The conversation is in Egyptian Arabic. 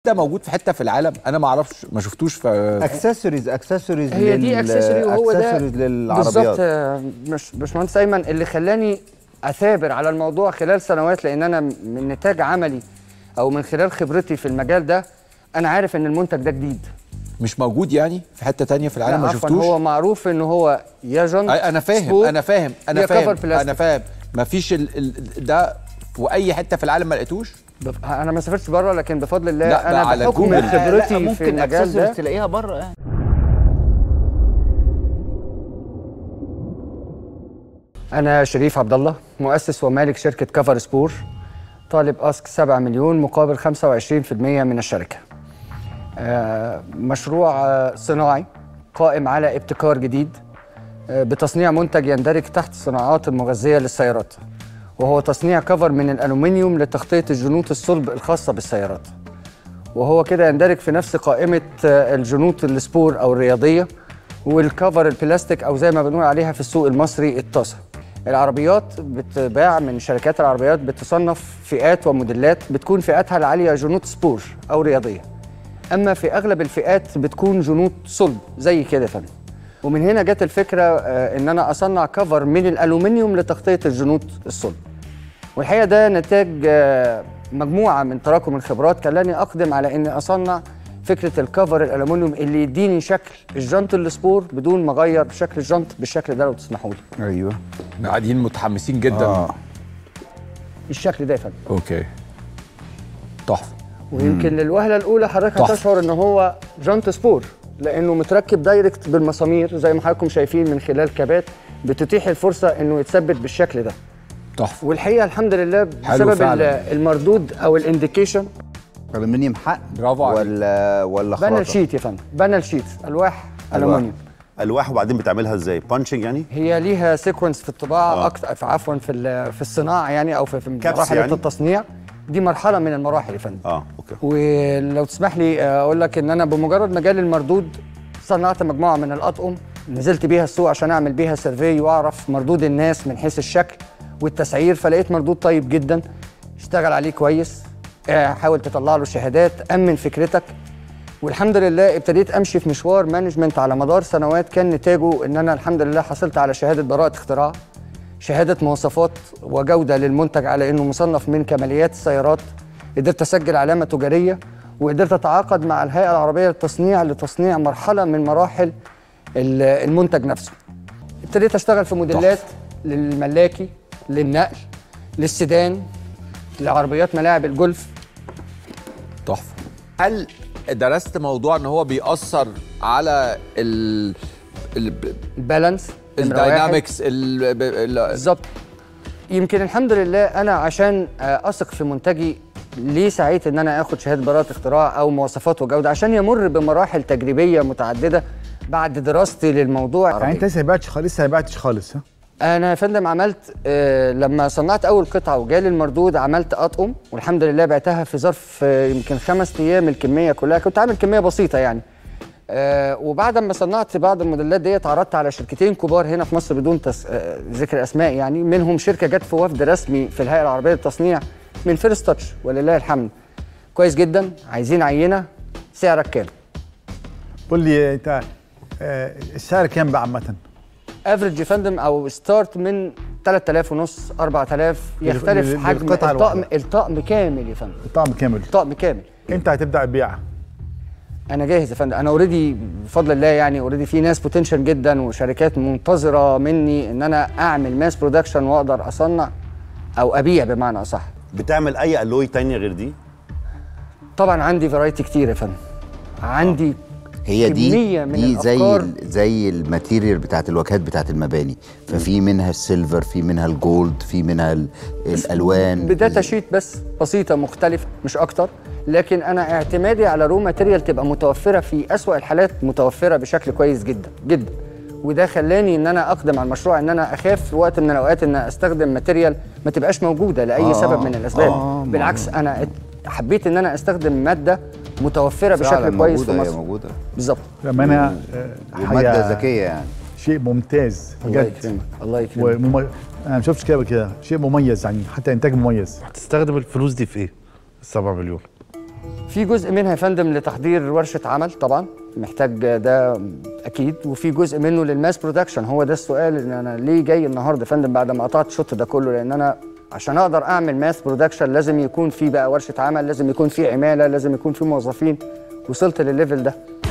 ده موجود في حته في العالم انا ما اعرفش ما شفتوش في اكسسوارز اكسسوارز هي دي اكسسوري وهو ده accessories بالظبط للعربيات آه، مش باشمهندس ايمن اللي خلاني اثابر على الموضوع خلال سنوات لان انا من نتاج عملي او من خلال خبرتي في المجال ده انا عارف ان المنتج ده جديد مش موجود يعني في حته تانية في العالم لا، ما عفواً، شفتوش هو معروف ان هو يا جنط أي- انا فاهم سبور، انا فاهم انا يا فاهم كفر بلاستيك. انا فاهم ما فيش ال... ال... ده في اي حته في العالم ما لقيتوش بف- انا ما سافرتش بره لكن بفضل الله لا، انا ده على بحكم جوجل. خبرتي لا، في ممكن المجال ده اكسسوارز تلاقيها بره يعني أنا شريف عبد الله مؤسس ومالك شركة كفر سبور طالب أسك 7 مليون مقابل 25% من الشركة. آه، مشروع آه، صناعي قائم على ابتكار جديد آه، بتصنيع منتج يندرج تحت الصناعات المغذية للسيارات وهو تصنيع كفر من الألومنيوم لتغطية الجنوط الصلب الخاصة بالسيارات وهو كده يندرج في نفس قائمة آه، الجنوط السبور أو الرياضية والكفر البلاستيك أو زي ما بنقول عليها في السوق المصري الطاسة العربيات بتباع من شركات العربيات بتصنف فئات وموديلات بتكون فئاتها العالية جنوط سبور أو رياضية أما في أغلب الفئات بتكون جنوط صلب زي كده يا فندم ومن هنا جت الفكرة آه، إن أنا أصنع كفر من الألومنيوم لتغطية الجنوط الصلب والحقيقه ده نتاج آه، مجموعه من تراكم الخبرات خلاني اقدم على اني اصنع فكره الكفر الالومنيوم اللي يديني شكل الجنط السبور بدون ما اغير شكل الجنط بالشكل ده لو تسمحوا لي ايوه قاعدين متحمسين جدا اه الشكل ده يا فندم اوكي تحفه ويمكن للوهله الاولى حضرتك تحفة. هتشعر ان هو جنط سبور لانه متركب دايركت بالمسامير زي ما حضراتكم شايفين من خلال كابات بتتيح الفرصه انه يتثبت بالشكل ده تحفه والحقيقه الحمد لله حلو بسبب فعلاً. ال- المردود او الانديكيشن الومنيوم حق برافو عليك. ولا ولا بانل خرطه شيت يا فندم بانل شيت الواح الومنيوم الواح وبعدين بتعملها ازاي بانشنج يعني هي ليها سيكونس في الطباعه آه. اكتر في عفوا في ال- في الصناعه يعني او في, في كبس مراحل يعني؟ التصنيع دي مرحله من المراحل يا فندم اه اوكي ولو تسمح لي اقول لك ان انا بمجرد مجال المردود صنعت مجموعه من الاطقم نزلت بيها السوق عشان اعمل بيها سيرفي واعرف مردود الناس من حيث الشكل والتسعير فلقيت مردود طيب جدا اشتغل عليه كويس آه، حاول تطلع له شهادات امن فكرتك والحمد لله ابتديت امشي في مشوار مانجمنت على مدار سنوات كان نتاجه ان انا الحمد لله حصلت على شهاده براءه اختراع شهاده مواصفات وجوده للمنتج على انه مصنف من كماليات السيارات قدرت اسجل علامه تجاريه وقدرت اتعاقد مع الهيئه العربيه للتصنيع لتصنيع مرحله من مراحل ال- المنتج نفسه ابتديت اشتغل في موديلات للملاكي للنقل للسيدان لعربيات ملاعب الجولف تحفه هل درست موضوع ان هو بيأثر على ال ال بالانس نمرة واحد. الداينامكس ال- ال- بالظبط يمكن الحمد لله انا عشان آه، اثق في منتجي ليه سعيت ان انا اخد شهاده براءه اختراع او مواصفات وجوده عشان يمر بمراحل تجريبيه متعدده بعد دراستي للموضوع يعني انت لسه ما بعتش خالص لسه ما بعتش خالص ها انا يا فندم عملت آه لما صنعت اول قطعه وجالي المردود عملت اطقم والحمد لله بعتها في ظرف آه يمكن خمس ايام الكميه كلها كنت عامل كميه بسيطه يعني آه وبعد ما صنعت بعض الموديلات ديت عرضت على شركتين كبار هنا في مصر بدون تس... آه ذكر اسماء يعني منهم شركه جت في وفد رسمي في الهيئه العربيه للتصنيع من فيرست تاتش ولله الحمد كويس جدا عايزين عينه سعرك كام قول لي انت آه، السعر كام بقى عامه افريج يا فندم او ستارت من 3000 ونص 4000 يختلف لل- حجم للقطعة الطقم الواحدة. الطقم كامل يا فندم الطعم كامل الطقم كامل امتى هتبدا البيع انا جاهز يا فندم انا اوريدي بفضل الله يعني اوريدي في ناس بوتنشال جدا وشركات منتظره مني ان انا اعمل ماس برودكشن واقدر اصنع او ابيع بمعنى اصح بتعمل اي الوي تانية غير دي طبعا عندي فرايتي كتير يا فندم عندي هي دي كمية من دي زي الأفكار. ال- زي الماتيريال بتاعت الواجهات بتاعت المباني ففي منها السيلفر في منها الجولد في منها ال- الالوان بداتا شيت بس بسيطه مختلفه مش اكتر لكن انا اعتمادي على رو ماتيريال تبقى متوفره في اسوأ الحالات متوفره بشكل كويس جدا جدا وده خلاني ان انا اقدم على المشروع ان انا اخاف في وقت من الاوقات ان استخدم ماتيريال ما تبقاش موجوده لاي آه، سبب من الاسباب آه، ما- بالعكس انا ات- حبيت ان انا استخدم ماده متوفره فعلا بشكل كويس في موجودة، هي مصر موجوده بالظبط بامانه آه، وماده حاجة ذكيه يعني شيء ممتاز الله بجد يكرمك الله يكرمك ومم... انا ما شفتش كده كده شيء مميز يعني حتى انتاج مميز هتستخدم الفلوس دي في ايه؟ ال 7 مليون في جزء منها يا فندم لتحضير ورشه عمل طبعا محتاج ده اكيد وفي جزء منه للماس برودكشن هو ده السؤال ان انا ليه جاي النهارده يا فندم بعد ما قطعت الشوط ده كله لان انا عشان اقدر اعمل ماس برودكشن لازم يكون في بقى ورشه عمل لازم يكون في عماله لازم يكون في موظفين وصلت للليفل ده